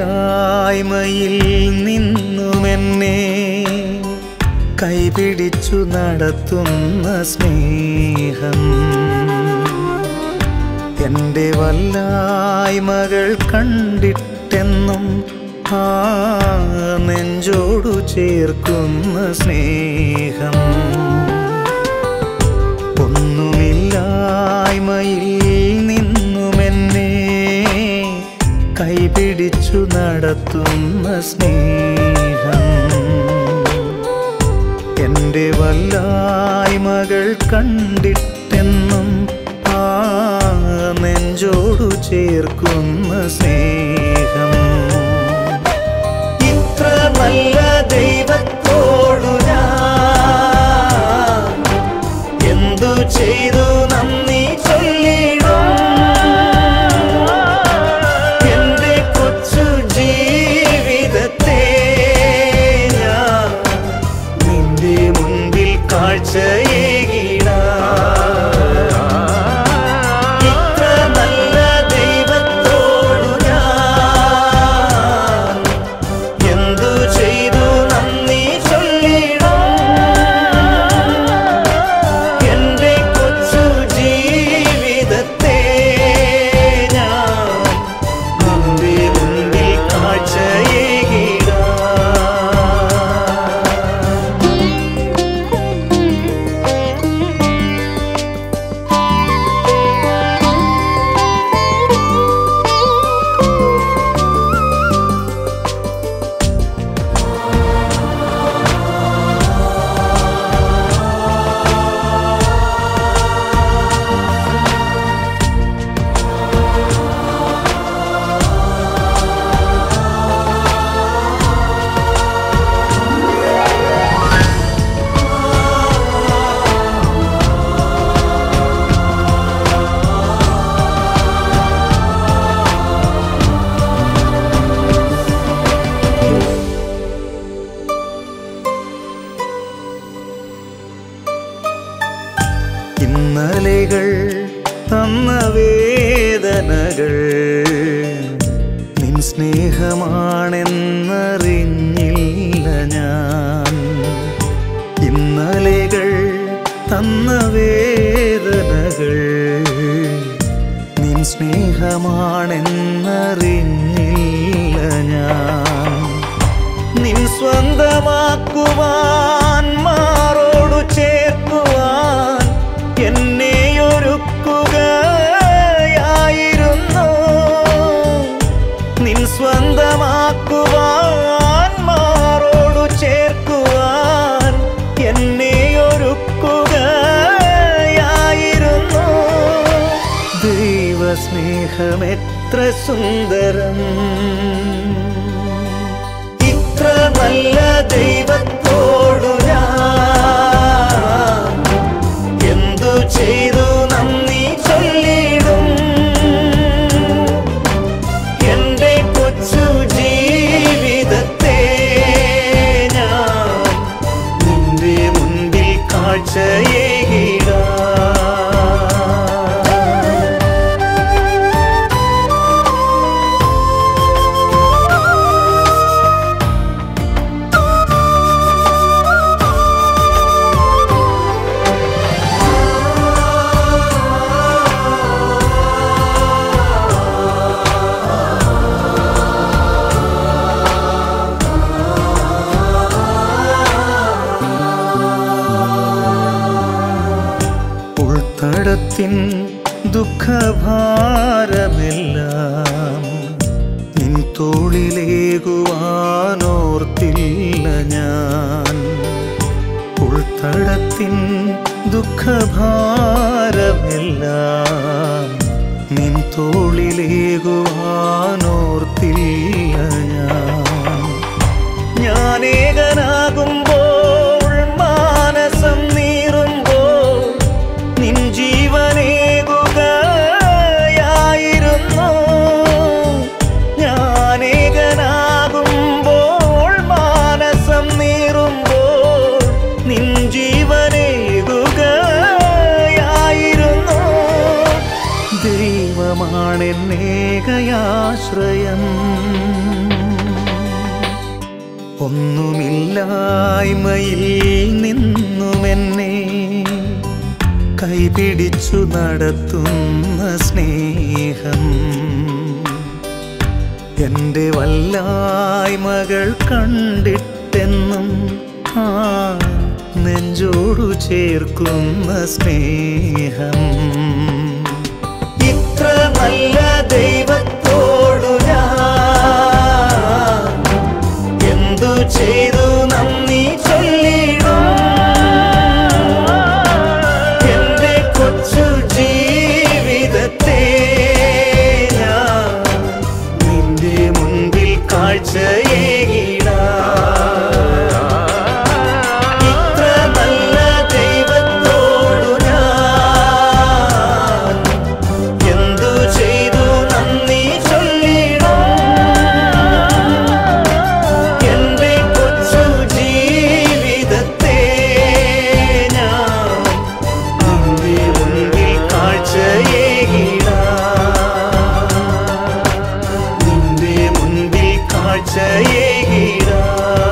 ഒന്നുമില്ലായ്മയിൽ നിന്നുമെന്നെ കൈപിടിച്ചു നടത്തുന്ന സ്നേഹം എൻ്റെ വല്ലായ്മകൾ കണ്ടിട്ടെന്നും ആ നെഞ്ചോടു ചേർക്കുന്ന സ്നേഹം ഒന്നുമില്ലായ്മയിൽ നിന്നുമെന്നെ കൈപിടിച്ചു നടത്തുന്ന സ്നേഹം എൻ്റെ വല്ലായ്മകൾ കണ്ടിട്ടെന്നും ആ നെഞ്ചോടു ചേർക്കുന്ന സ്നേഹം ഇത്ര നല്ല ദൈവത്തോടു ഞാൻ എന്തു ചെയ്തു നന്ദി ചൊല്ലിടും എന്റെ കൊച്ചു ജീവിതത്തെ ഞാൻ നിന്റെ മുൻപിൽ കാഴ്ചയേകിടാം ഇത്ര നല്ല ദൈവത്തോടു ഞാൻ എന്തു ചെയ്തു നന്ദി ചൊല്ലിടും എന്റെ കൊച്ചു ജീവിതത്തെ ഞാൻ നിന്റെ മുൻപിൽ കാഴ്ചയേകിടാം ഇന്നലെകൾ തന്ന വേദനകൾ നിൻ സ്നേഹമാണെന്നറിഞ്ഞില്ല ഞാൻ ഇന്നലെകൾ തന്ന വേദനകൾ നിൻ സ്നേഹമാണെന്നറിഞ്ഞില്ല ഞാൻ നിൻ സ്വന്തമാക്കുവാൻ മാറോടു ചേർക്കുവാൻ എന്നെ ഒരുക്കുകയായിരുന്നു നിൻ സ്വന്തമാക്കുവാൻ മാറോടു ചേർക്കുവാൻ എന്നെ ഒരുക്കുകയായിരുന്നു ദൈവസ്നേഹമെത്ര സുന്ദരം ഇത്ര നല്ല ദൈവത്തോടു ഞാൻ എന്തു ചെയ്തു നന്ദി ചൊല്ലിടും എന്റെ കൊച്ചു ജീവിതത്തെ ഞാൻ നിന്റെ മുൻപിൽ കാഴ്ചയേകിടാം ഉൾത്തടത്തിൻ ദുഃഖഭാരമെല്ലാം നിൻ തോളിലേകുവാനോർത്തില്ല ഞാൻ ഉൾത്തടത്തിൻ ദുഃഖഭാരമെല്ലാം നിൻ തോളിലേകുവാനോർത്തില്ല ഞാൻ ഞാനേകനാകുമ്പോൾ മാനസം നീറുമ്പോൾ നിൻ ജീവനേകുകയായിരുന്നു ഞാനേകനാകുമ്പോൾ മാനസം നീറുമ്പോൾ നിൻ ജീവനേകുകയായിരുന്നു ദൈവമാണെന്നേകയാശ്രയം ഒന്നുമില്ലായ്മയിൽ നിന്നുമെന്നെ കൈപിടിച്ചു നടത്തുന്ന സ്നേഹം എൻ്റെ വല്ലായ്മകൾ കണ്ടിട്ടെന്നും ആ നെഞ്ചോടു ചേർക്കുന്ന സ്നേഹം ഇത്ര നല്ല ദൈവത്തോടു ഞാൻ എന്തു ചെയ്തു നന്ദി ചൊല്ലിടും എന്റെ കൊച്ചു ജീവിതത്തെ ഞാൻ നിന്റെ മുൻപിൽ കാഴ്ചയേകിടാം ഇത്ര നല്ല ദൈവത്തോടു ഞാൻ എന്തു ചെയ്തു നന്ദി ചൊല്ലിടും എന്റെ കൊച്ചു ജീവിതത്തെ ഞാൻ നിന്റെ മുൻപിൽ കാഴ്ചയേകിടാം നിന്റെ മുൻപിൽ കാഴ്ചയേകിടാം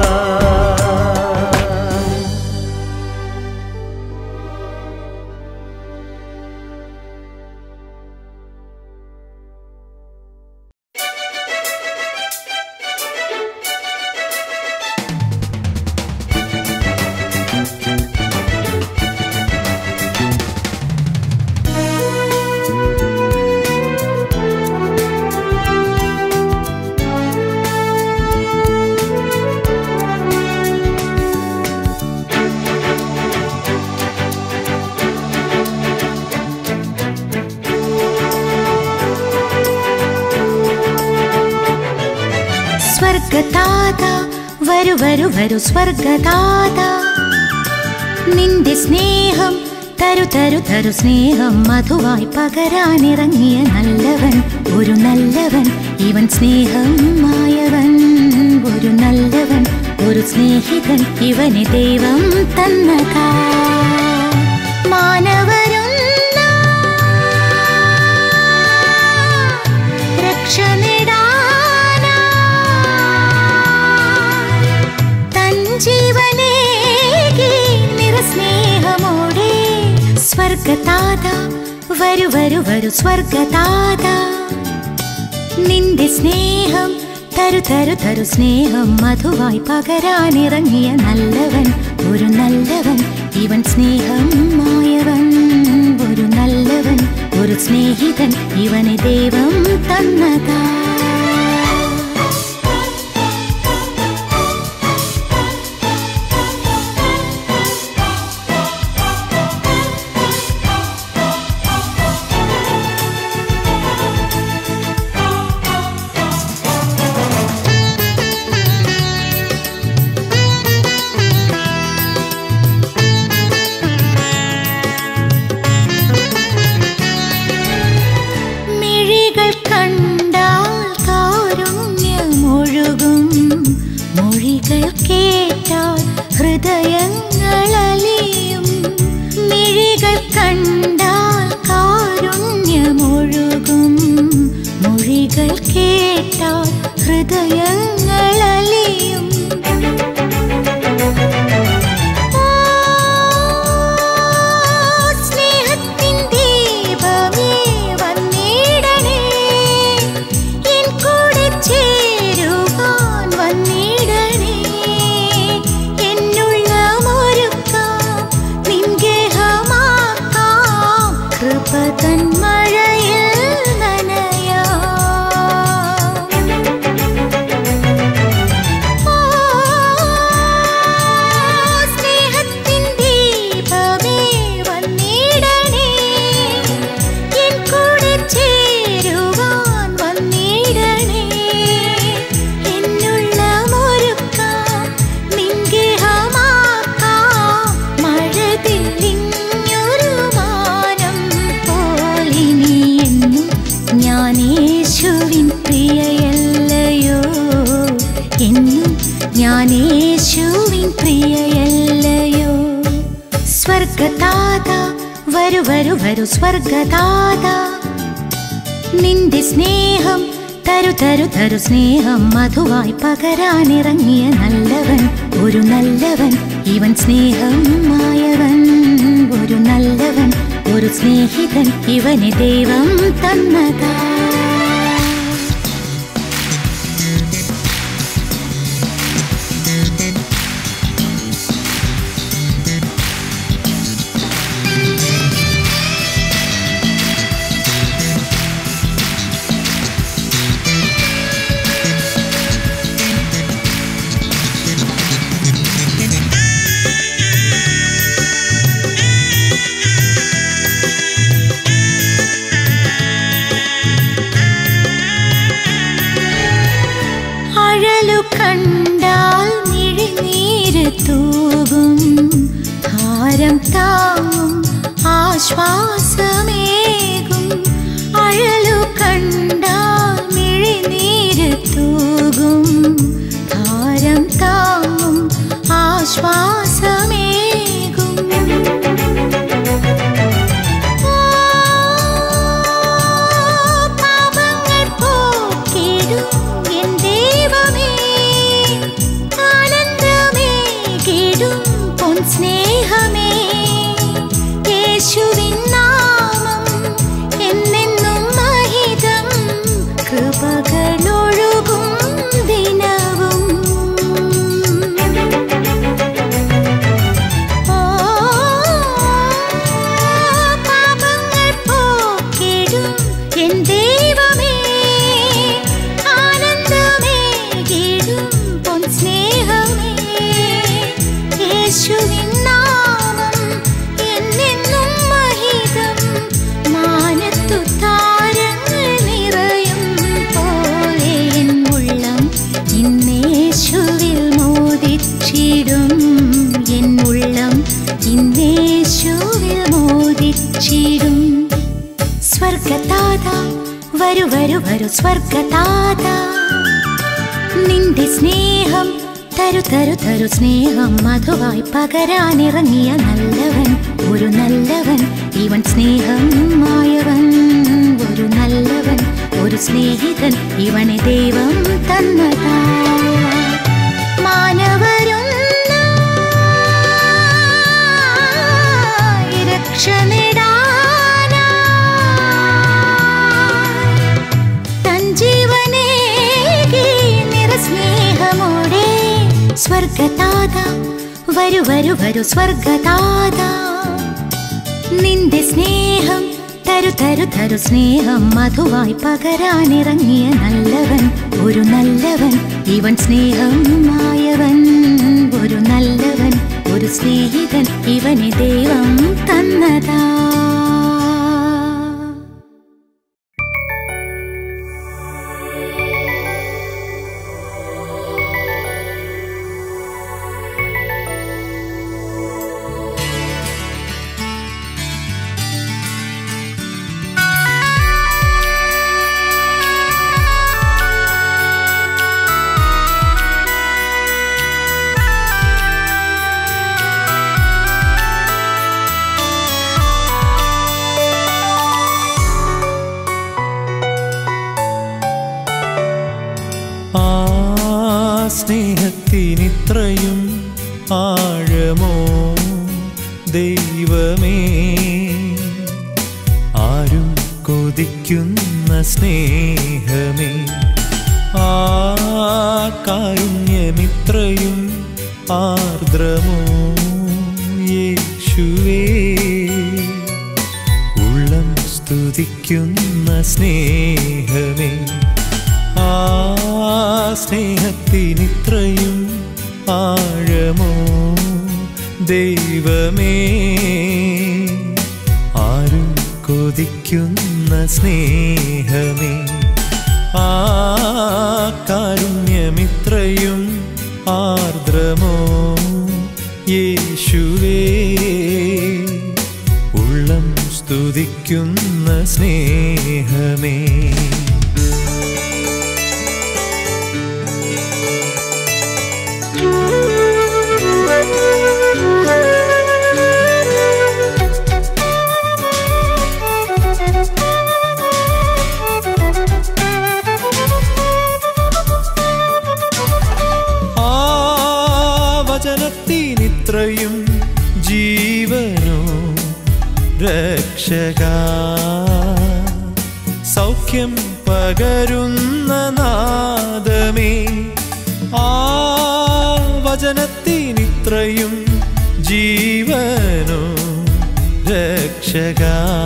സ്വർഗതാത വരു വരു വരു സ്വർഗതാത നിന്റെ സ്നേഹം തരു തരു തരു സ്നേഹം മധുവായി പകരാനിറങ്ങിയ നല്ലവൻ ഒരു നല്ലവൻ ഇവൻ സ്നേഹം മായവൻ ഒരു നല്ലവൻ ഒരു സ്നേഹിതൻ ഇവനെ ദൈവം തന്നതാ മാനവരൊന്ന രക്ഷ നേടാനാ തൻ ജീവനേകി നിറസ്നേഹമോടെ സ്വർഗതാത വരു വരു വരു സ്വർഗതാത നിന്റെ സ്നേഹം തരു തരു തരു സ്നേഹം മധുവായി പകരാനിറങ്ങിയ നല്ലവൻ ഒരു നല്ലവൻ ഇവൻ സ്നേഹം മായവൻ ഒരു നല്ലവൻ ഒരു സ്നേഹിതൻ ഇവനെ ദൈവം തന്നതാ മിഴികൾ കണ്ടാൽ കാരുണ്യമൊഴുകും മൊഴികൾ കേട്ടാൽ ഹൃദയങ്ങൾ അലിയും മിഴികൾ കണ്ടാൽ കാരുണ്യമൊഴുകും മൊഴികൾ കേട്ടാൽ ഹൃദയങ്ങൾ അലിയും സ്നേഹത്തിൻ ദീപമേ വന്നിടണേ എൻ കൂടെ ചേരുവാൻ വന്നിടണേ എന്നുള്ളമൊരുക്കാം നിൻ ഗേഹമാക്കാം കൃപ തൻ മഴയിൽ നനയാം സ്നേഹത്തിൻ ദീപമേ വന്നിടണേ എൻ കൂടെ ചേരുവാൻ വന്നിടണേ എന്നുള്ള മുറുക്കാം നിൻഗേഹമാക്കാം മഴതില്ലിഞ്ഞൊരു മാനം പോലിനി എന്നും ഞാൻ യേശുവിൻ പ്രിയയല്ലയോ എന്നും ഞാൻ യേശുവിൻ പ്രിയയല്ലയോ സ്വർഗതാത വരു വരു വരു സ്വർഗതാത നിന്റെ സ്നേഹം തരു തരു തരു സ്നേഹം മധുവായി പകരാനിറങ്ങിയ നല്ലവൻ ഒരു നല്ലവൻ ഇവൻ സ്നേഹം മായവൻ ഒരു നല്ലവൻ ഒരു സ്നേഹിതൻ ഇവന് ദൈവം തന്നതാ അഴലു കണ്ടാൽ മിഴിനീര് തൂകും ഭാരം താങ്ങും ആശ്വാസമേകും അഴലു കണ്ടാൽ മിഴിനീര് തൂകും ഭാരം താങ്ങും ആശ്വാസമേകും പാപങ്ങൾ പോക്കിടും എൻ ദൈവമേ ആനന്ദമേകിടും പൊൻ സ്നേഹമേ യേശുവിൻ നാമം എന്നെന്നും മഹിതം കൃപകളൊഴുകും ദിനവും പാപങ്ങൾ പോക്കിടും എൻ ദൈവമേ ആനന്ദമേകിടും പൊൻ സ്നേഹമേ യേശുവിൻ നാമം എന്നെന്നും മഹിതം മാനത്തു താരങ്ങൾ നിറയും പോലെ എൻ ഉള്ളം ഇന്നേശുവിൽ മോദിച്ചിടും എൻ ഉള്ളം ഇന്നേശുവിൽ മോദിച്ചിടും സ്വർഗതാത വരു വരു വരു സ്വർഗതാത നിന്റെ സ്നേഹം തരു തരു തരു സ്നേഹം മധുവായി പകരാനിറങ്ങിയ നല്ലവൻ ഒരു നല്ലവൻ ഇവൻ സ്നേഹം മായവൻ ഒരു നല്ലവൻ ഒരു സ്നേഹിതൻ ഇവനെ ദൈവം തന്നതാ മാനവരൊന്നായി രക്ഷ നേടാനായി തൻ ജീവനേകി നിറസ്നേഹമോടെ സ്വർഗതാത വരു വരു വരു സ്വർഗതാത നിന്റെ സ്നേഹം തരു തരു തരു സ്നേഹം മധുവായി പകരാനിറങ്ങിയ നല്ലവൻ ഒരു നല്ലവൻ ഇവൻ സ്നേഹം മായവൻ ഒരു നല്ലവൻ ഒരു സ്നേഹിതൻ ഇവനെ ദൈവം തന്നതാ ആ സ്നേഹത്തിനിത്രയും ആഴമോ ദൈവമേ ആരും കൊതിക്കുന്ന സ്നേഹമേ ആ കാരുണ്യമിത്രയും ആർദ്രമോ യേശുവേ ഉള്ളം സ്തുതിക്കുന്ന സ്നേഹമേ ആ സ്നേഹത്തിനിത്രയും ആഴമോ ദൈവമേ ആരും കൊതിക്കുന്ന സ്നേഹമേ ആ കാരുണ്യമിത്രയും ആർദ്രമോ യേശുവേ ഉള്ളം സ്തുതിക്കുന്ന സ്നേഹമേ Thank you. വചനത്തിനിത്രയും ജീവനോ രക്ഷക സൗഖ്യം പകരുന്ന നാദമേ ആ വചനത്തിനിത്രയും ജീവനോ രക്ഷക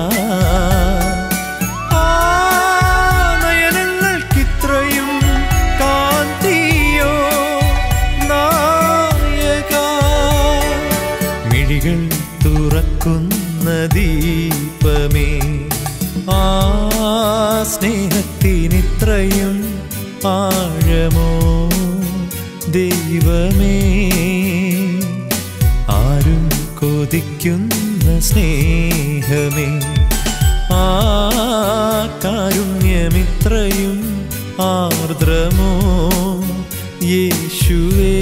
ആ നയനങ്ങൾക്കിത്രയും കാന്തിയോ നായക മിഴികൾ തുറക്കുന്ന ദീപമേ ആ സ്നേഹത്തിനിത്രയും ആഴമോ ദൈവമേ ആരും കൊതിക്കുന്ന സ്നേഹമേ ആ കാരുണ്യമിത്രയും ആർദ്രമോ യേശുവേ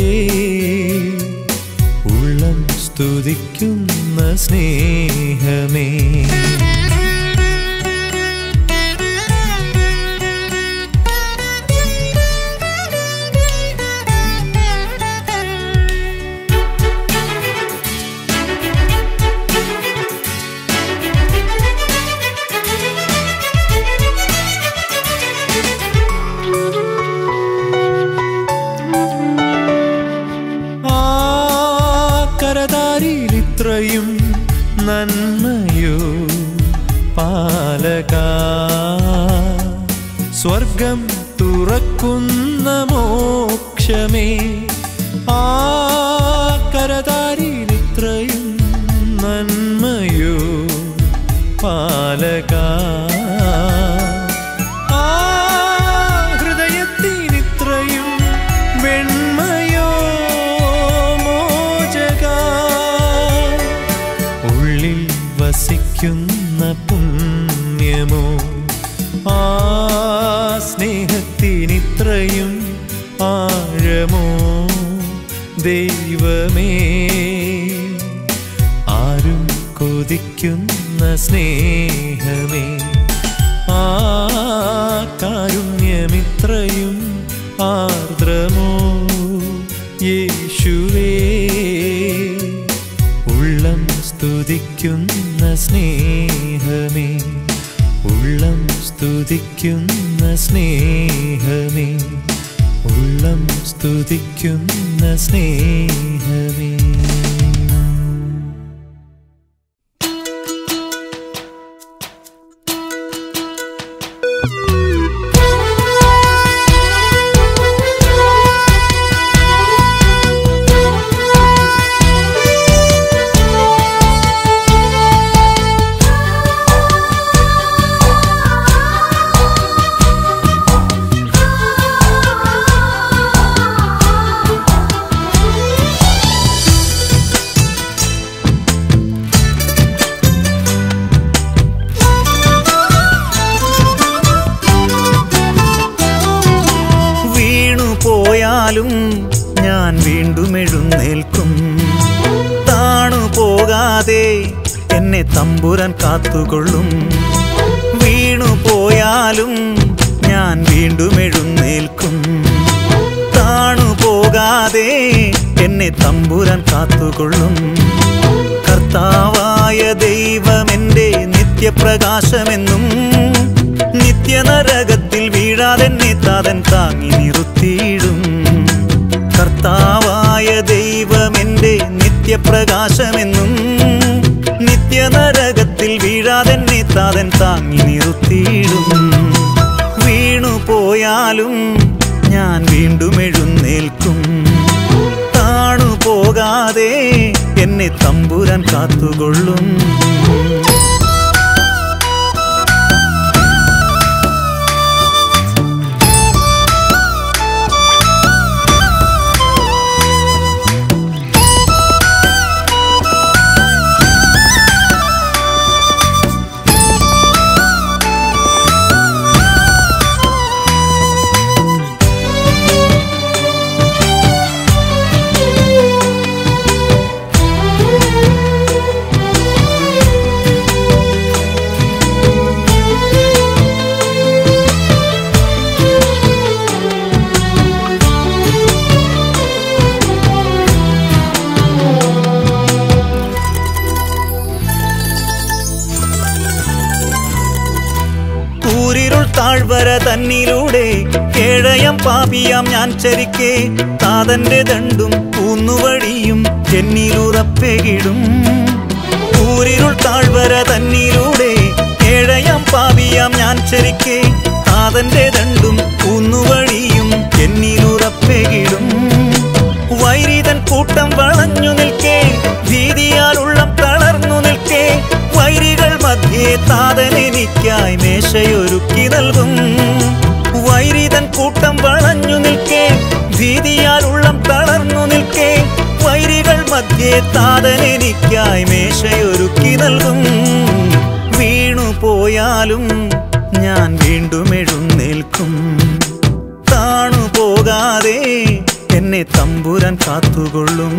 ഉള്ളം സ്തുതിക്കുന്ന സ്നേഹമേ ആ കരതാരിയിലിത്രയും നന്മയോ പാലക സ്വർഗം തുറക്കുന്ന മോക്ഷമേ ആ കരതാരിയിലിത്രയും നന്മയോ പാലക ആ ഹൃദയത്തിനിത്രയും വെണ്മയോ മോചക ഉള്ളിൽ വസിക്കുന്ന പുണ്യമോ ആ സ്നേഹത്തിനിത്രയും ആഴമോ ദൈവമേ ആരും കൊതിക്കുന്ന സ്നേഹമേ ആ കാരുണ്യമിത്രയും ആർദ്രമോ യേശുവേ ഉള്ളം സ്തുതിക്കുന്ന സ്നേഹമേ ഉള്ളം സ്തുതിക്കുന്ന സ്നേഹമേ ഉള്ളം സ്തുതിക്കുന്ന സ്നേഹമേ വീണു പോയാലും ഞാൻ വീണ്ടും എഴുന്നേൽക്കും താണു പോകാതെ എന്നെ തമ്പുരാൻ കാത്തുകൊള്ളും വീണു പോയാലും ഞാൻ വീണ്ടും എഴുന്നേൽക്കും താണു പോകാതെ എന്നെ തമ്പുരാൻ കാത്തുകൊള്ളും കർത്താവായ ദൈവമെന്റെ നിത്യപ്രകാശമെന്നും നിത്യനരകത്തിൽ വീഴാതെന്നെ താതൻ താങ്ങി നിർത്തിയിടും കർത്താവായ ദൈവമെന്റെ നിത്യപ്രകാശമെന്നും നിത്യനരകത്തിൽ വീഴാതെന്നെ താതൻ താങ്ങി നിർത്തിയിടും വീണു പോയാലും ഞാൻ വീണ്ടും എഴുന്നേൽക്കും താണു പോകാതെ എന്നെ തമ്പുരാൻ കാത്തുകൊള്ളും തന്നിലൂടെ കേഴയം പാപിയാം ഞാൻ ചരിക്കേ താതന്റെ ദണ്ടും കൂന്നുവഴിയും എന്നിലുറപ്പെകിടും ഊരിരുൾ താഴ്വര തന്നിലൂടെ കേഴയം പാപിയാം ഞാൻ ചരിക്കേ താതന്റെ ദണ്ടും കൂന്നുവഴിയും എന്നിലുറപ്പെകിടും വൈരിതൻ കൂട്ടം വളഞ്ഞു നിൽക്കേ ഭീതിയാൽ ഉള്ളം തളർന്നു നിൽക്കേ വൈരികൾ മധ്യേ താതൻ എനിക്കായി മേശയൊരുക്കി നൽകും വൈരിതൻ കൂട്ടം വളഞ്ഞു നിൽക്കേ ഭീതിയാൽ ഉള്ളം തളർന്നു നിൽക്കേ വൈരികൾ മധ്യേ താതൻ എനിക്കായി മേശയൊരുക്കി നൽകും വീണു പോയാലും ഞാൻ വീണ്ടും എഴുന്നേൽക്കും താണു പോകാതെ എന്നെ തമ്പുരാൻ കാത്തുകൊള്ളും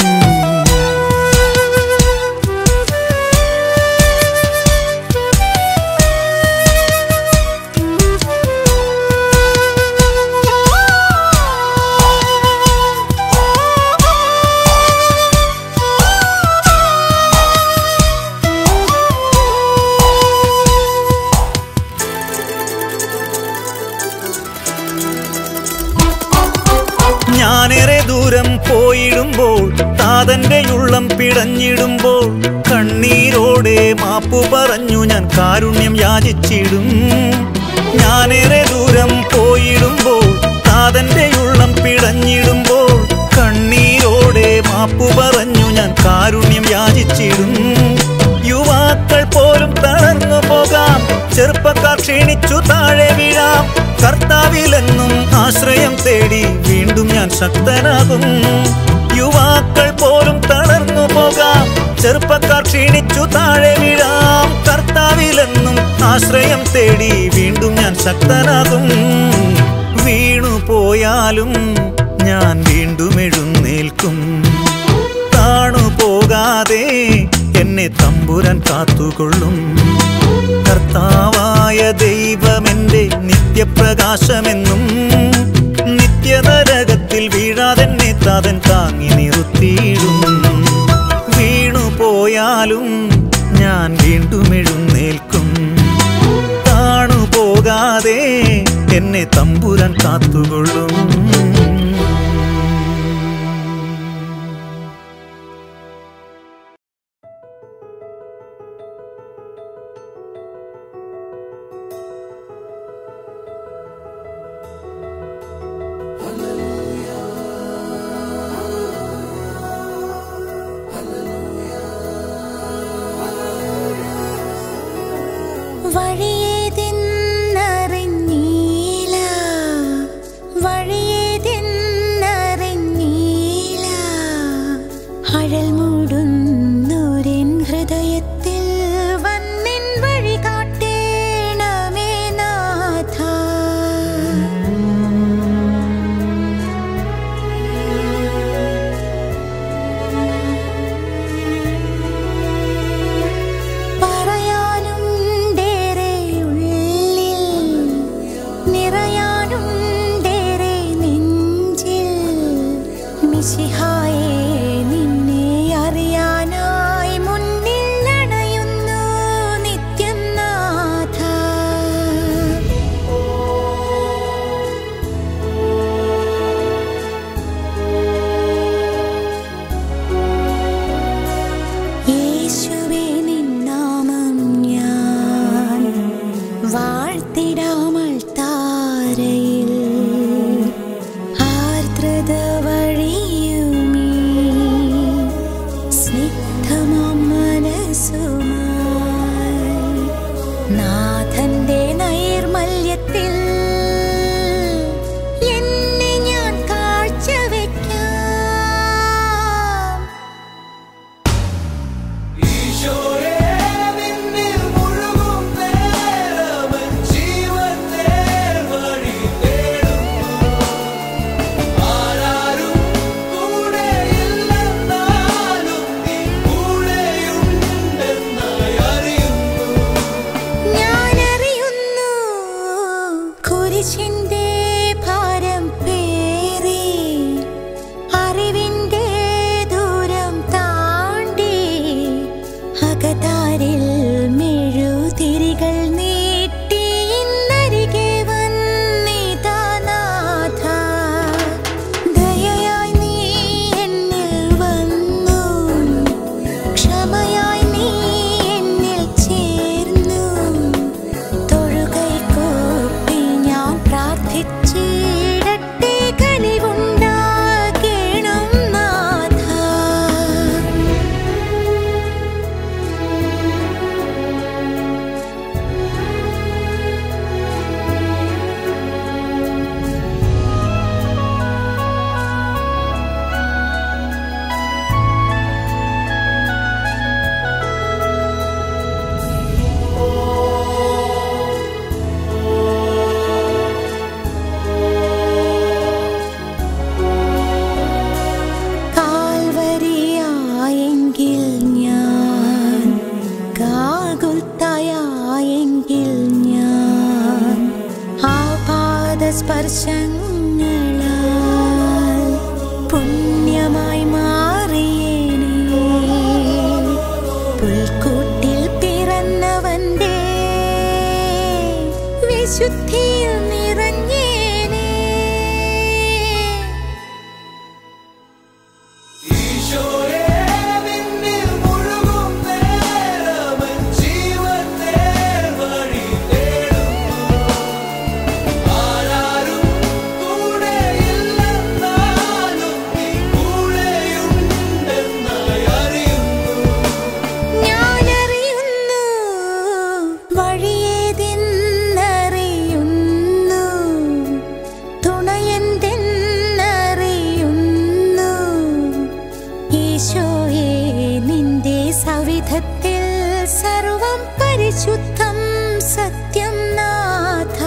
ഞാനേറെ ദൂരം പോയിടുമ്പോൾ താതന്റെ ഉള്ളം പിടഞ്ഞിടുമ്പോൾ കണ്ണീരോടെ മാപ്പു പറഞ്ഞു ഞാൻ കാരുണ്യം യാചിച്ചിടും ഞാനേറെ ദൂരം പോയിടുമ്പോൾ താതന്റെ ഉള്ളം പിടഞ്ഞിടുമ്പോൾ കണ്ണീരോടെ മാപ്പു പറഞ്ഞു ഞാൻ കാരുണ്യം യാചിച്ചിടും യുവാക്കൾ പോലും തളർന്നു പോകാം ചെറുപ്പക്കാർ ക്ഷീണിച്ചു താഴെ വീഴാം കർത്താവിലെന്നും ആശ്രയം തേടി വീണ്ടും ഞാൻ ശക്തനാകും യുവാക്കൾ പോലും തളർന്നു പോകാം ചെറുപ്പക്കാർ ക്ഷീണിച്ചു താഴെ വീഴാം കർത്താവിലെന്നും ആശ്രയം തേടി വീണ്ടും ഞാൻ ശക്തനാകും വീണു പോയാലും ഞാൻ വീണ്ടും എഴുന്നേൽക്കും താണു പോകാതെ എന്നെ തമ്പുരാൻ കാത്തുകൊള്ളും കർത്താവായ ദൈവമെന്റെ നിത്യപ്രകാശമെന്നും നിത്യനരകത്തിൽ വീഴാതെന്നെ താതൻ താങ്ങി നിർത്തിയിടും വീണു പോയാലും ഞാൻ വീണ്ടും എഴുന്നേൽക്കും താണു പോകാതെ എന്നെ തമ്പുരാൻ കാത്തുകൊള്ളും വഴിയേതെന്നറിഞ്ഞീല വഴിയേതെന്നറിഞ്ഞീല അഴൽ മൂടുന്നൊരെൻ ഹൃദയത്തിൽ വന്നിൻ വഴി കാട്ടേണമേ നാഥ പറയാനുണ്ടേറെ ഉള്ളിൽ നിറയാനുണ്ടേറെ നെഞ്ചിൽ മിശിഹായെ നിന്നെ അറിയാനായി മുന്നിൽ അണയുന്നു നിത്യം നാഥ യേശുവേ നിന്നാമം ഞാൻ വാഴ്ത്തിടാമൾ താരയിൽ ആർദ്രത വഴിയുമീ സ്നിഗ്ധമാം മനസ്സുമായി നാഥന്റെ നൈർമല്യത്തിൽ എന്നെ ഞാൻ കാഴ്ചവെക്കാം ജീവൻ നേർ വഴി തേടുന്നു സ്പർശങ്ങളാൽ പുണ്യമായി മാറിയേനേ പുൽക്കൂട്ടിൽ പിറന്നവന്റെ വിശുദ്ധിയിൽ നിറഞ്ഞേനേ ഞാനറിയുന്നു വഴിയേതെന്നറിയുന്നു തുണയെന്തെന്നറിയുന്നു ഈശോയെ നിന്റെ സവിധത്തിൽ സർവം പരിശുദ്ധം സത്യം നാഥ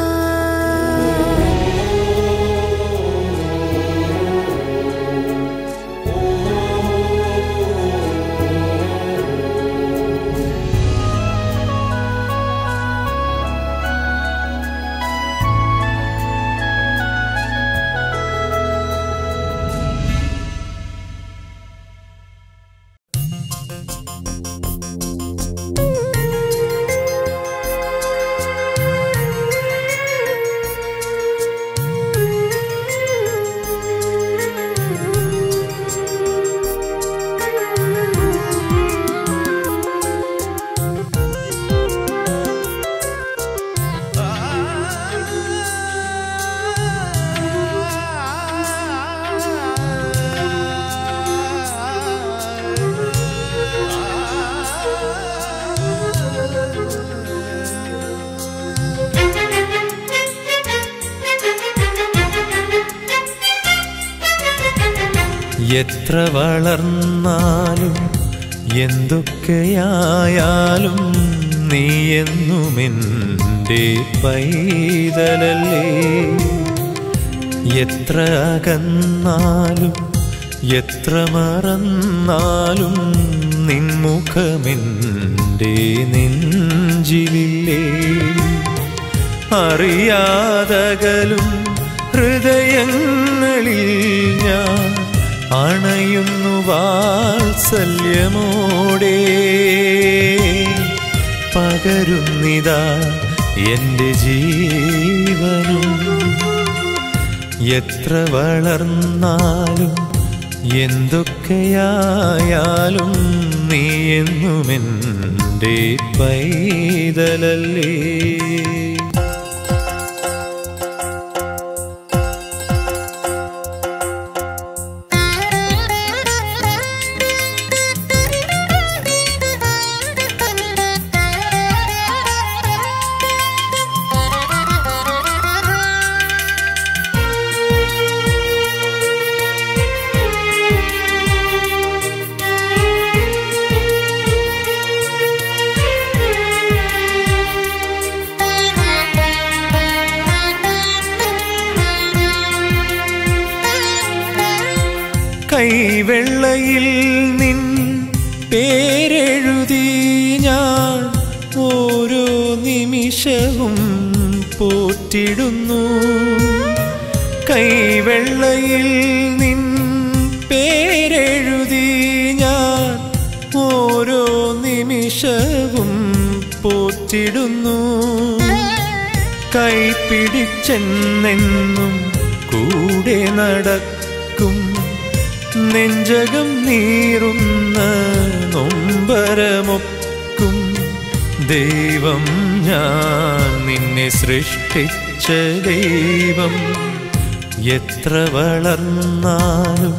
എത്ര വളർന്നാലും എന്തൊക്കെയായാലും നീ എന്നുമെൻ്റെ പൈതലല്ലേ എത്ര അകന്നാലും എത്ര മറന്നാലും നിൻമുഖമെൻ്റെ നെഞ്ചിലില്ലേ അറിയാതകലും ഹൃദയങ്ങളിൽ ഞാൻ അണയുന്നു വാത്സല്യമോടെ പകരുന്നിതാ എൻ്റെ ജീവനും എത്ര വളർന്നാലും എന്തൊക്കെയായാലും നീ എന്നുമെൻ്റെ പൈതലല്ലേ കൈവെള്ളയിൽ നിൻ പേരെഴുതി ഞാൻ ഓരോ നിമിഷവും പോറ്റിടുന്നു കൈവെള്ളയിൽ നിൻ പേരെഴുതി ഞാൻ ഓരോ നിമിഷവും പോറ്റിടുന്നു കൈപിടിച്ചെന്നെന്നും കൂടെ നടക്കും നെഞ്ചകം നീറുന്ന നൊമ്പരമൊക്കും ദൈവം ഞാൻ നിന്നെ സൃഷ്ടിച്ച ദൈവം എത്ര വളർന്നാലും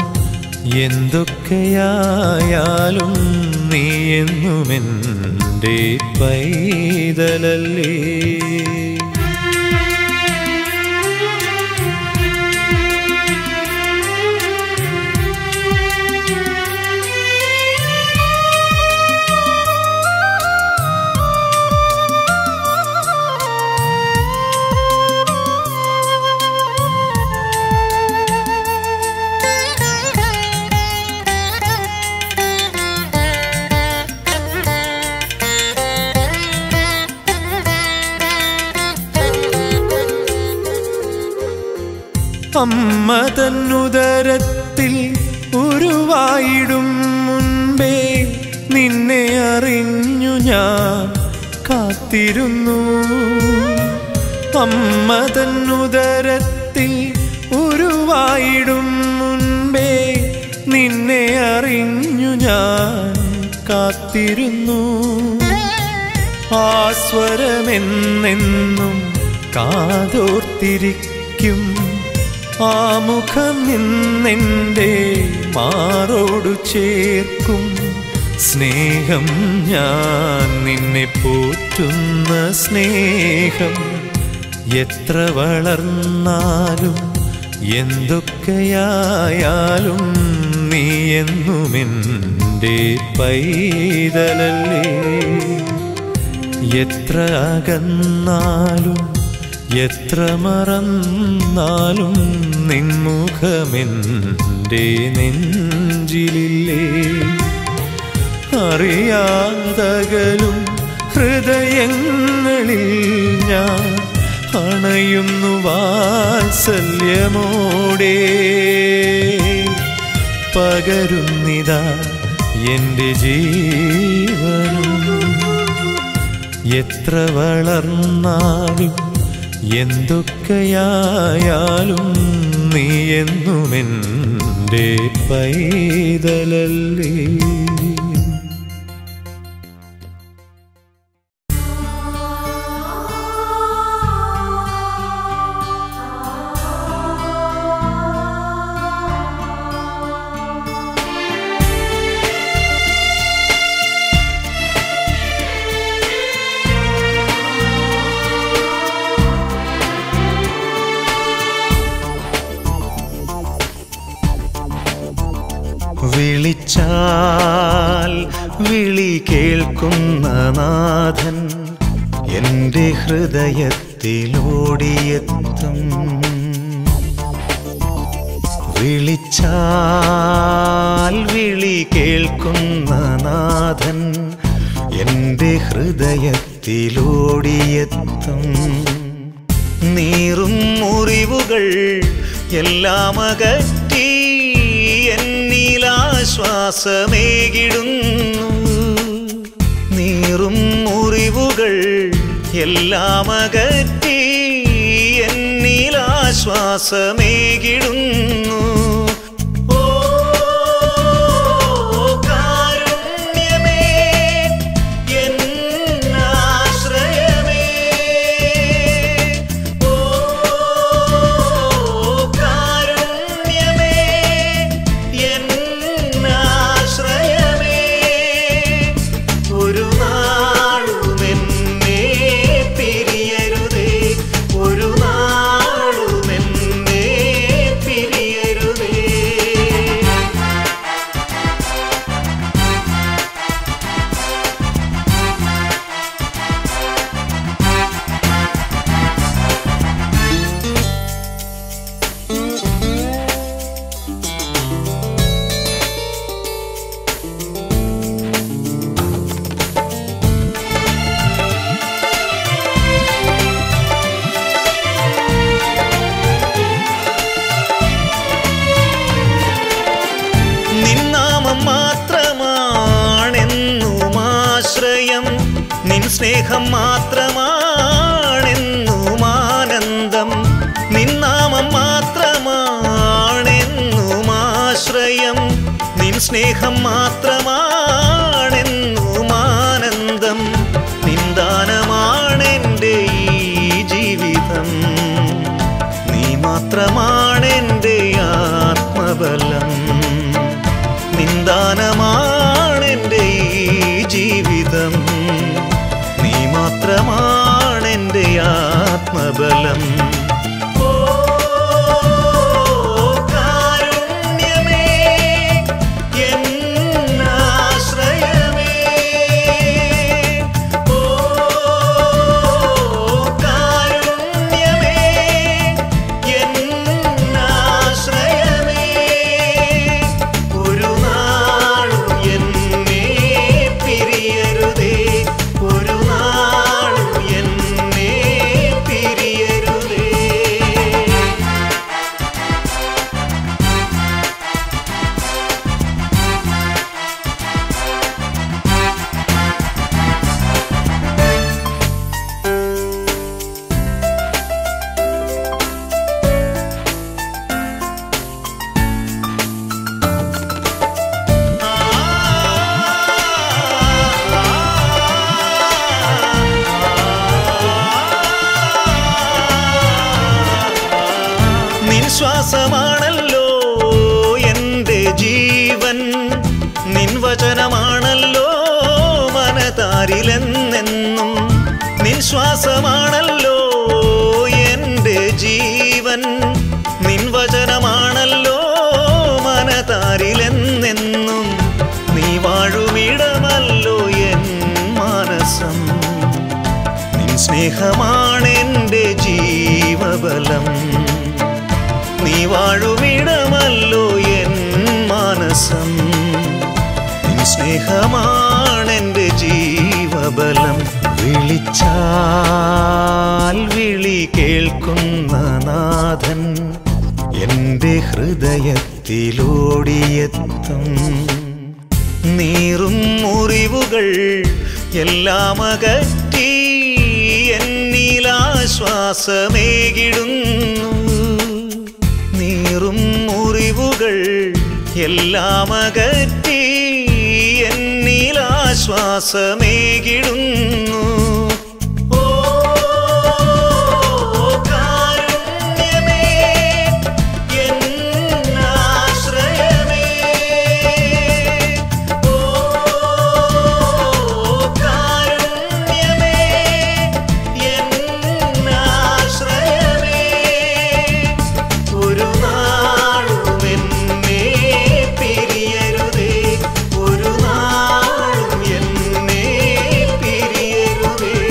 എന്തൊക്കെയായാലും നീ എന്നുമെൻ്റെ പൈതലല്ലേ Thank you. അമ്മ തന്നുദരത്തിൽ ഉരുവായിടും മുൻപേ നിന്നെ അറിഞ്ഞു ഞാൻ കാത്തിരുന്നു അമ്മ തന്നുദരത്തിൽ ഉരുവായിടും മുൻപേ നിന്നെ അറിഞ്ഞു ഞാൻ കാത്തിരുന്നു ആസ്വരമെന്നെന്നും കാതോർത്തിരിക്കും ആ മുഖം ഇന്നെൻ്റെ മാറോടു ചേർക്കും സ്നേഹം ഞാൻ നിന്നെ പോറ്റുന്ന സ്നേഹം എത്ര വളർന്നാലും എന്തൊക്കെയായാലും നീ എന്നുമെൻ്റെ പൈതലല്ലേ എത്ര അകന്നാലും എത്ര മറന്നാലും നിൻമുഖമെൻ്റെ നെഞ്ചിലില്ലേ അറിയാതകലും ഹൃദയങ്ങളിൽ ഞാൻ അണയുന്നു വാത്സല്യമോടെ പകരുന്നിതാ എൻ്റെ ജീവനും എത്ര വളർന്നാലും എന്തൊക്കെയായാലും നീ എന്നുമെൻ്റെ പൈതലല്ലേ വിളിച്ചാൽ വിളി കേൾക്കുന്ന നാഥൻ എൻ്റെ ഹൃദയത്തിലോടിയെത്തും വിളിച്ചാൽ വിളി കേൾക്കുന്ന നാഥൻ എൻ്റെ ഹൃദയത്തിലോടിയെത്തും നീറും മുറിവുകൾ എല്ലാം അകറ്റി എന്നിലാശ്വാസമേകിടുന്നു നീറും മുറിവുകൾ എല്ലാം അകറ്റി എന്നിലാശ്വാസമേകിടുന്നു ഓ കാരുണ്യമേ എന്നാശ്രയമേ ഓ കാരുണ്യമേ എന്നാശ്രയമേ ഒരു നാളുമെന്നെ പിരിയരുതേ ഒരു നാളുമെന്നെ പിരിയരുതേ നിന്നാമം മാത്രമാണെന്നും ആശ്രയം നിൻ സ്നേഹം മാത്രമാണെന്നും ആനന്ദം നിന്നാമം മാത്രമാണെന്നും ആശ്രയം നിൻ സ്നേഹം മാത്രമാണെന്നും ആനന്ദം നിന്ദാനമാണെൻ്റെ ഈ ജീവിതം നീ മാത്രമാണെൻ്റെ ആത്മബലം നിന്ദാനമാണെൻ്റെ ഈ ജീവിതം നീ മാത്രമാണെൻ്റെ ആത്മബലം ഓ കാരുണ്യമേ എന്നാശ്രയമേ സ്നേഹമാണെൻ്റെ ജീവബലം നീ വാഴുമിടമല്ലോ എൻ മാനസം നിൻ സ്നേഹമാണെൻ്റെ ജീവബലം വിളിച്ചാൽ വിളി കേൾക്കുന്ന നാഥൻ എൻ്റെ ഹൃദയത്തിലോടിയെത്തും നീറും മുറിവുകൾ എല്ലാം അകറ്റി എന്നിലാശ്വാസമേകിടുന്നു നീറും മുറിവുകൾ എല്ലാം അകറ്റി എന്നിലാശ്വാസമേകിടുന്നു ഓ കാരുണ്യമേ എന്നാശ്രയമേ ഓ കാരുണ്യമേ എന്നാശ്രയമേ ഒരു നാളും എന്നെ പിരിയരുതേ ഒരു നാളും എന്നെ പിരിയരുതേ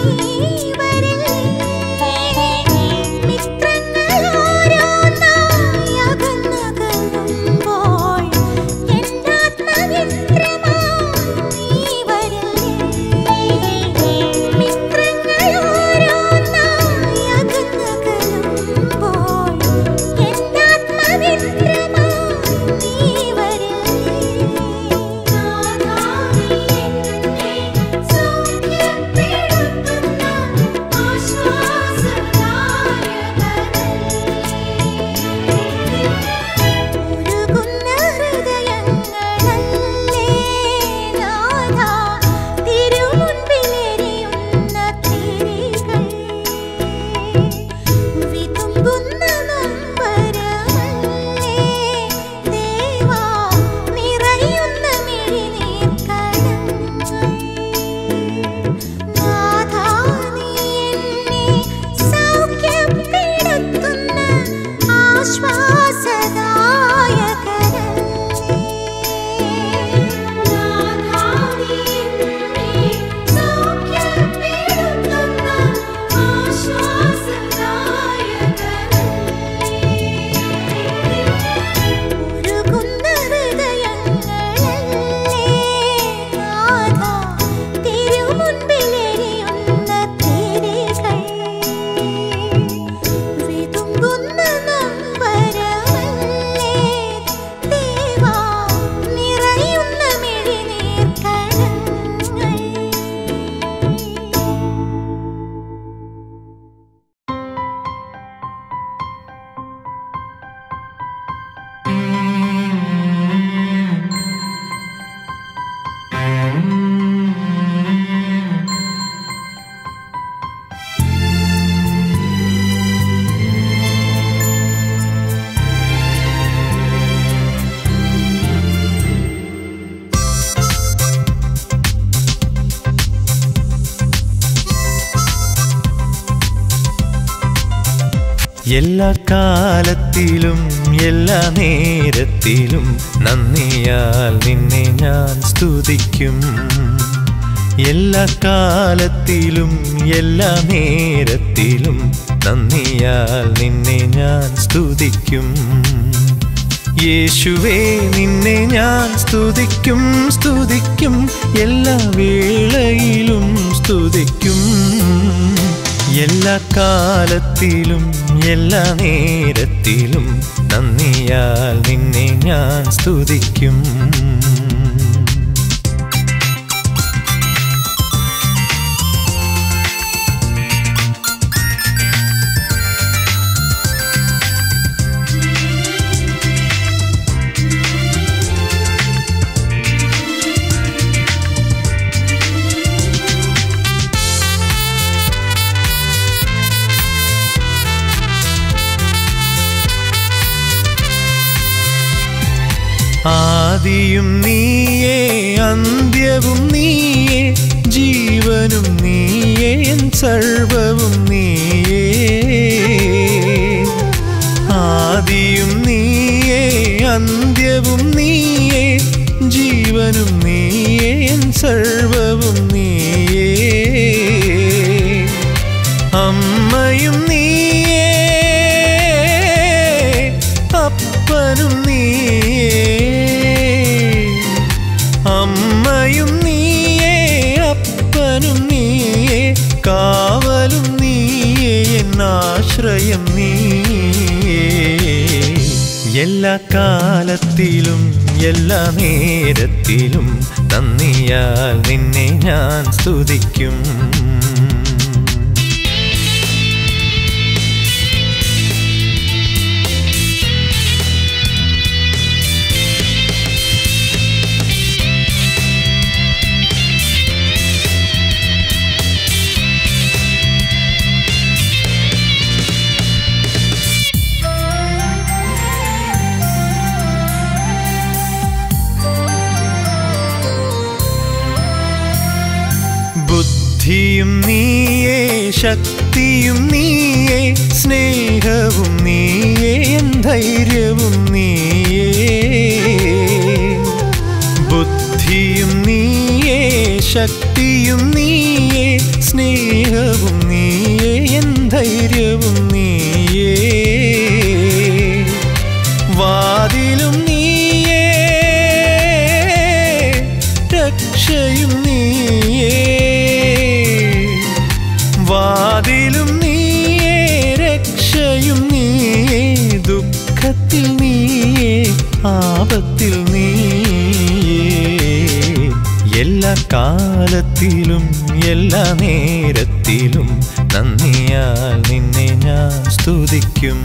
എല്ലാ കാലത്തിലും എല്ലാ നേരത്തിലും നന്ദിയാൽ നിന്നെ ഞാൻ സ്തുതിക്കും എല്ലാ കാലത്തിലും എല്ലാ നേരത്തിലും നന്ദിയാൽ നിന്നെ ഞാൻ സ്തുതിക്കും യേശുവേ നിന്നെ ഞാൻ സ്തുതിക്കും സ്തുതിക്കും എല്ലാ വേളയിലും സ്തുതിക്കും എല്ലാ കാലത്തിലും എല്ലാ നേരത്തിലും നന്ദിയാൽ നിന്നെ ഞാൻ സ്തുതിക്കും ആദിയും നീയേ അന്ത്യവും നീയേ ജീവനും നീയേ എൻ സർവവും നീയേ ആദിയും നീയേ അന്ത്യവും നീയേ ജീവനും നീയേ എൻ സർവവും നീയേ അമ്മയും നീയേ അപ്പനും നീയേ അമ്മയും നീയേ അപ്പനും നീയേ കാവലും നീയേ എന്നാശ്രയം നീയേ എല്ലാ കാലത്തിലും എല്ലാ നേരത്തിലും നന്ദിയാൽ നിന്നെ ഞാൻ സ്തുതിക്കും ബുദ്ധിയും നീയേ ശക്തിയും നീയേ സ്നേഹവും നീയേ എൻ ധൈര്യവും നീയേ ബുദ്ധിയും നീയേ ശക്തിയും നീയേ സ്നേഹവും നീയേ എൻ ധൈര്യവും നീയേ വാതിലും നീയേ രക്ഷയും നീയേ വാതിലും നീയേ രക്ഷയും നീയേ ദുഃഖത്തിൽ നീയേ ആപത്തിൽ നീയേ എല്ലാ കാലത്തിലും എല്ലാ നേരത്തിലും നന്ദിയാൽ നിന്നെ ഞാൻ സ്തുതിക്കും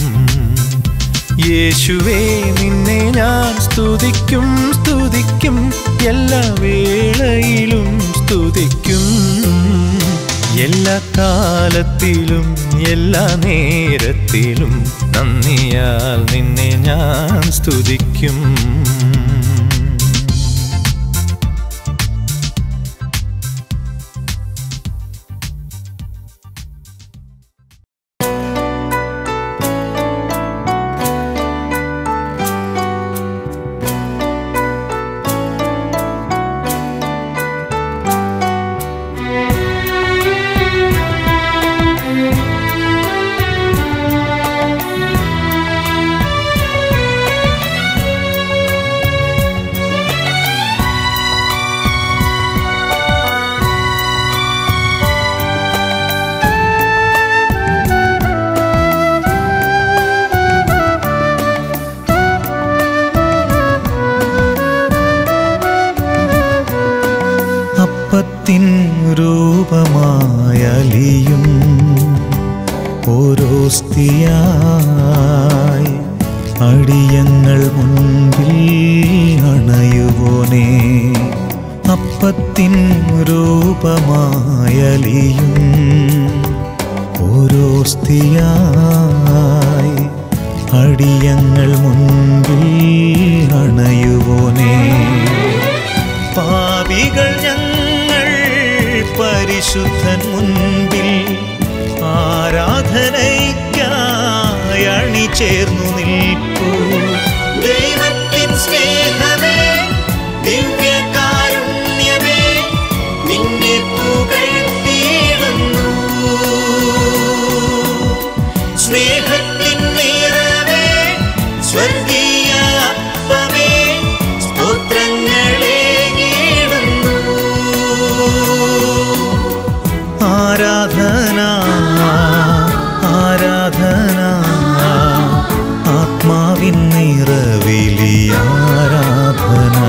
യേശുവേ നിന്നെ ഞാൻ സ്തുതിക്കും സ്തുതിക്കും എല്ലാ വേളയിലും സ്തുതിക്കും എല്ലാ കാലത്തിലും എല്ലാ നേരത്തിലും നന്ദിയാൽ നിന്നെ ഞാൻ സ്തുതിക്കും അപ്പത്തിൻ രൂപമായലിയും ഓരോസ്തിയായി അടിയങ്ങൾ മുൻപിൽ അണയുവോനെ അപ്പത്തിൻ രൂപമായലിയും ഓരോസ്തിയായി അടിയങ്ങൾ മുൻപിൽ അണയുവോനെ പാപികൾ ഞങ്ങൾ പരിശുദ്ധൻ മുൻപിൽ ആരാധനയ്ക്കായി അണിചേർന്നു നിൽപ്പൂ ദൈവത്തിൻ സ്നേഹമേ ദിവ്യകാരുണ്യമേ നിന്നെ പുകഴ്ത്തിയിടുന്നു സ്നേഹത്തിൻ നിറവേ സ്വർഗീയ അപ്പമേ സ്തോത്രങ്ങളെ നേടുന്നു ആരാധന ആരാധന ആത്മാവിൻ നിറവിലി ആരാധന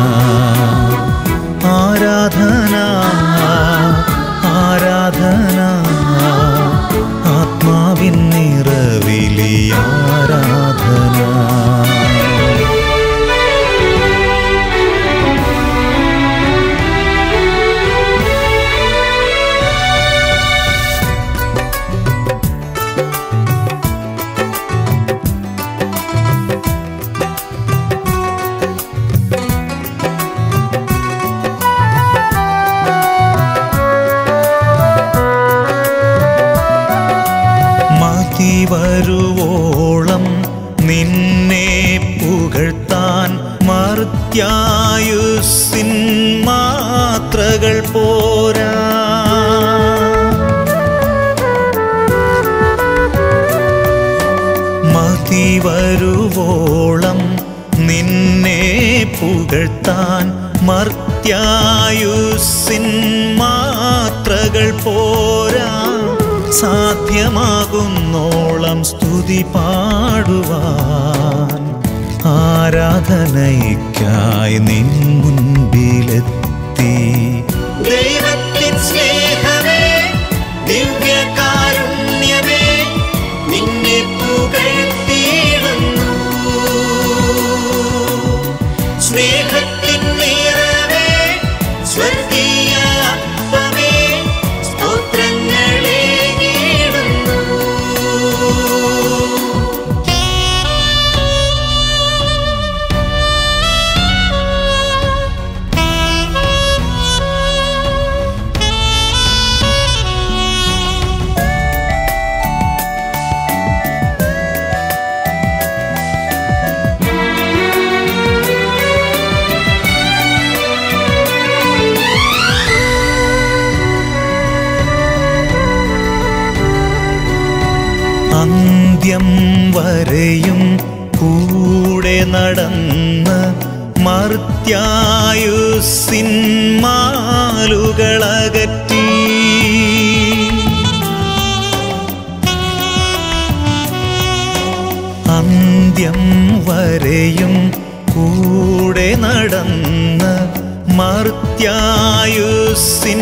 ആരാധന ആരാധന ആത്മാവിൻ നിറവിലി ആരാധന മതി വരുവോളം നിന്നെ പുകഴ്ത്താൻ മർത്യായുസിൻ മാത്രകൾ പോരാ മതി വരുവോളം നിന്നെ പുകഴ്ത്താൻ മർത്യായുസിൻ മാത്രകൾ പോരാ സാധ്യമാകുന്നോളം സ്തുതി പാടുവാൻ ആരാധനയ്ക്കായി നിൻ മുൻപിലെത്തി ദൈവത്തിൻ സ്നേഹമേ ദിവ്യകാരുണ്യമേ നിന്നെ പുകഴ്ത്തിയിടുന്നു സ്നേഹത്തിൻ നിറവേ സ്വർഗീയ അപ്പമേ സ്തോത്രങ്ങളെ നേടുന്നു അന്ത്യം വരെയും കൂടെ നടന്ന് മർത്യായുസിൻ മാലുകളകറ്റി അന്ത്യം വരെയും കൂടെ നടന്ന് മർത്യായുസിൻ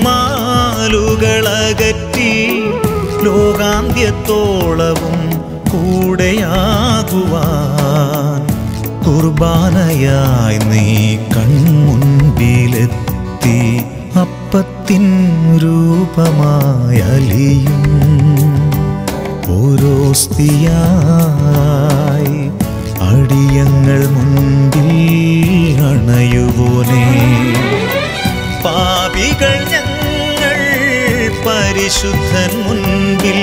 മാലുകളകറ്റി ലോകാന്ത്യത്തോളവും കൂടെയാകുവാൻ കുർബാനയായി നീ കൺമുൻപിലെത്തി അപ്പത്തിൻ രൂപമായി അലിയും ഓരോ സ്തിയായി അടിയങ്ങൾ മുൻപിൽ അണയുവോനെ പാപികൾ ഞങ്ങൾ പരിശുദ്ധൻ മുൻപിൽ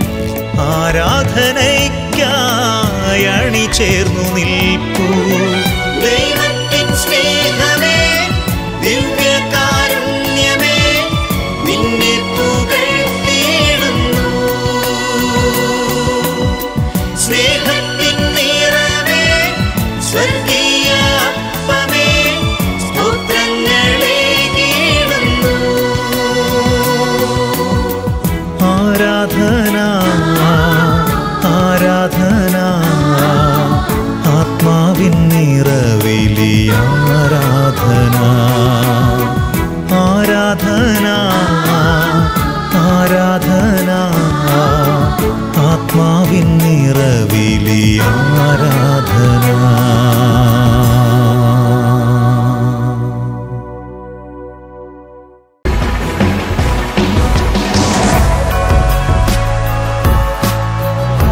ആരാധനയ്ക്കായി അണിചേർന്നു നിൽപ്പൂ ദൈവത്തിൻ സ്നേഹമേ ദിവ്യകാരുണ്യമേ നിന്നെ പുകഴ്ത്തിയിടുന്നു സ്നേഹത്തിൻ നിറവേ സ്വർഗീയ അപ്പമേ സ്തോത്രങ്ങളെ കീഴുന്നു ആരാധന ആരാധന ആത്മാവിൻ നിറവിലി ആരാധന ആരാധന ആരാധന ആത്മാവിൻ നിറവിലി ആരാധന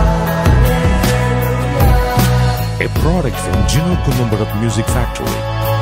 a product from Gino Columbarat Music Factory.